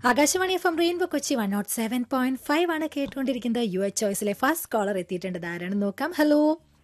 Akashvani F M rainbow Kochi one nought seven point five ആണ് കേട്ടുകൊണ്ടിരിക്കുന്നത് U H ചോയ്സിലെ first caller എത്തിയിട്ടുണ്ട് ഇതാരാണ് നോക്കാം ഹലോ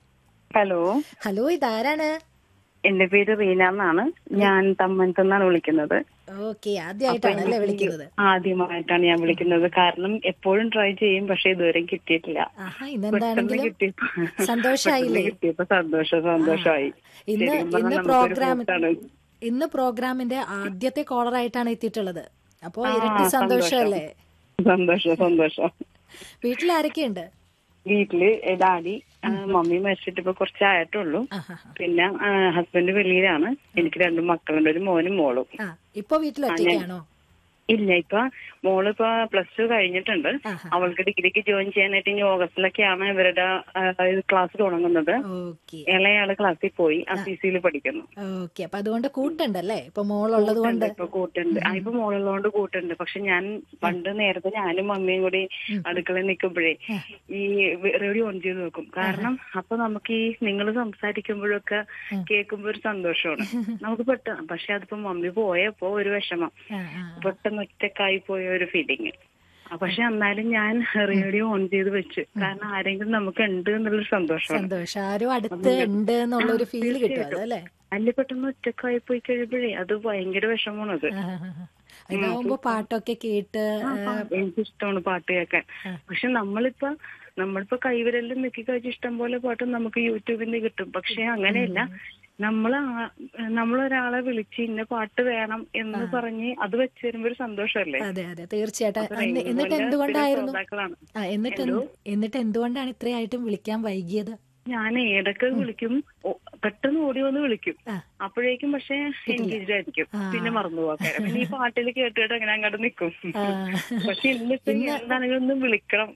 ഹലോ ഹലോ ഇതാരാണ് എന്റെ പേര് റീന എന്നാണ് ഞാൻ തമ്മനത്തുനിന്നാണ് വിളിക്കുന്നത് ഓക്കെ ആദ്യമായിട്ടാണ് അല്ലേ വിളിക്കുന്നത് ആദ്യമായിട്ടാണ് ഞാൻ വിളിക്കുന്നത് കാരണം എപ്പോഴും ട്രൈ ചെയ്യും പക്ഷെ ഇതുവരെ കിട്ടിയിട്ടില്ല ആഹാ പെട്ടെന്ന് ഇന്നെന്താണെങ്കിലും കിട്ടിയപ്പോ സന്തോഷായില്ലേ? പെട്ടെന്ന് കിട്ടിയപ്പോ സന്തോഷം സന്തോഷമായി ഇന്ന് ശരിക്കും പറഞ്ഞാൽ ഇന്ന് നമുക്കൊരു പ്രോഗ്രാം കൂട്ടാണ്. ഇന്ന് പ്രോഗ്രാമിന്റെ ആദ്യത്തെ കോളർ ആയിട്ടാണ് എത്തിയിട്ടുള്ളത് അപ്പോ ആ, ഇരട്ടി സന്തോഷമല്ലേ സന്തോഷം സന്തോഷം വീട്ടിൽ ആരൊക്കെയുണ്ട് വീട്ടില് ഡാഡി ആ, മമ്മി മരിച്ചിട്ട് ഇപ്പൊ കുറച്ചായിട്ടുള്ളൂ ആഹാ പിന്നെ ഹസ്ബൻഡ് വെളിയിലാണ് എനിക്ക് രണ്ട് മക്കളുണ്ട് ഒരു മോനും മോളും ആ ഇപ്പൊ വീട്ടിൽ ഒറ്റയ്ക്കാണോ ഇല്ല ഇപ്പൊ മോളിപ്പോ പ്ലസ് ടു കഴിഞ്ഞിട്ടുണ്ട് ആഹാ. അവൾക്ക് ഡിഗ്രിക്ക് ജോയിൻ ചെയ്യാനായിട്ട് ഇനി ഓഗസ്റ്റിലൊക്കെയാണ് ഇവരുടെ ആ, ഇത് ക്ലാസ് തുടങ്ങുന്നത് ഓക്കെ ഇളയാള് ക്ലാസ്സിൽ പോയി അസിസിയിൽ പഠിക്കുന്നു ഓക്കെ അപ്പൊ അതുകൊണ്ട് കൂട്ടുണ്ടല്ലേ ഇപ്പൊ മോളുള്ളത് കൊണ്ട് ഇപ്പൊ കൂട്ടുണ്ട് ആ, ഇപ്പൊ മോളുള്ളതുകൊണ്ട് കൂട്ടുണ്ട് പക്ഷെ ഞാൻ പണ്ട് നേരത്തെ ഞാനും മമ്മിയും കൂടി അടുക്കളയിൽ നിൽക്കുമ്പോഴേ ഈ റേഡിയോ ഓൺ ചെയ്ത് വെക്കും കാരണം അപ്പൊ നമുക്ക് ഈ നിങ്ങൾ സംസാരിക്കുമ്പോഴൊക്കെ കേൾക്കുമ്പോ ഒരു സന്തോഷമാണ് നമുക്ക് പെട്ടെന്ന് പക്ഷെ അതിപ്പോ മമ്മി പോയപ്പോ ഒരു വിഷമം ആ, ആ, പെട്ടെന്ന് ഒറ്റക്കായി പോയ ഒരു ഫീലിങ് പക്ഷെ എന്നാലും ഞാൻ റേഡിയോ ഓൺ ചെയ്ത് വെച്ചു കാരണം ആരെങ്കിലും നമുക്ക് ഉണ്ട് എന്നുള്ളൊരു സന്തോഷമാണ് സന്തോഷം ആരും അടുത്ത് ഉണ്ട് എന്നുള്ള ഒരു ഫീൽ കിട്ടും അത് അല്ലേ അല്ല പെട്ടെന്ന് ഒറ്റക്കായി പോയി കഴിയുമ്പോഴേ അത് ഭയങ്കര വിഷമമാണ് അത് ആ, ആ, ആ. ഇതാവുമ്പോ പാട്ടൊക്കെ കേട്ട് എനിക്ക് ഇഷ്ടമാണ് പാട്ട് കേൾക്കാൻ പക്ഷെ നമ്മളിപ്പോ നമ്മളിപ്പോ കൈവിരലിൽ നിക്കി കഴിച്ച് ഇഷ്ടം പോലെ പാട്ട് നമുക്ക് യൂട്യൂബിൽ നിന്ന് കിട്ടും പക്ഷെ അങ്ങനെയല്ല നമ്മൾ നമ്മളൊരാളെ വിളിച്ച് ഇന്ന പാട്ട് വേണം എന്ന് പറഞ്ഞ് അത് വെച്ച് തരുമ്പോ ഒരു സന്തോഷമല്ലേ അതെ അതെ തീർച്ചയായിട്ടും അപ്പൊ അന്ന് റെയിൻബോയുടെ എന്നിട്ട് സ്ഥിരം എന്തുകൊണ്ടായിരുന്നു ശ്രോതാക്കളാണ്. ആ എന്നിട്ട് എന്ത്- എന്നിട്ട് എന്തുകൊണ്ടാണ് ഇത്രയായിട്ടും വിളിക്കാൻ വൈകിയത് ഞാൻ ഏതൊക്കെ വിളിക്കും ഓ- പെട്ടെന്ന് ഓടി വന്ന് വിളിക്കും ആ. അപ്പോഴേക്കും പക്ഷെ എൻഗേജ്ഡ് ആയിരിക്കും പിന്നെ മറന്നു പോകാൻ പിന്നെ ഈ പാട്ടിൽ കേട്ടിട്ട് അങ്ങനെ അങ്ങോട്ട് നിൽക്കും ആ. പക്ഷെ ഇന്നിപ്പോ എന്താണെങ്കിലും ഒന്ന് വിളിക്കണം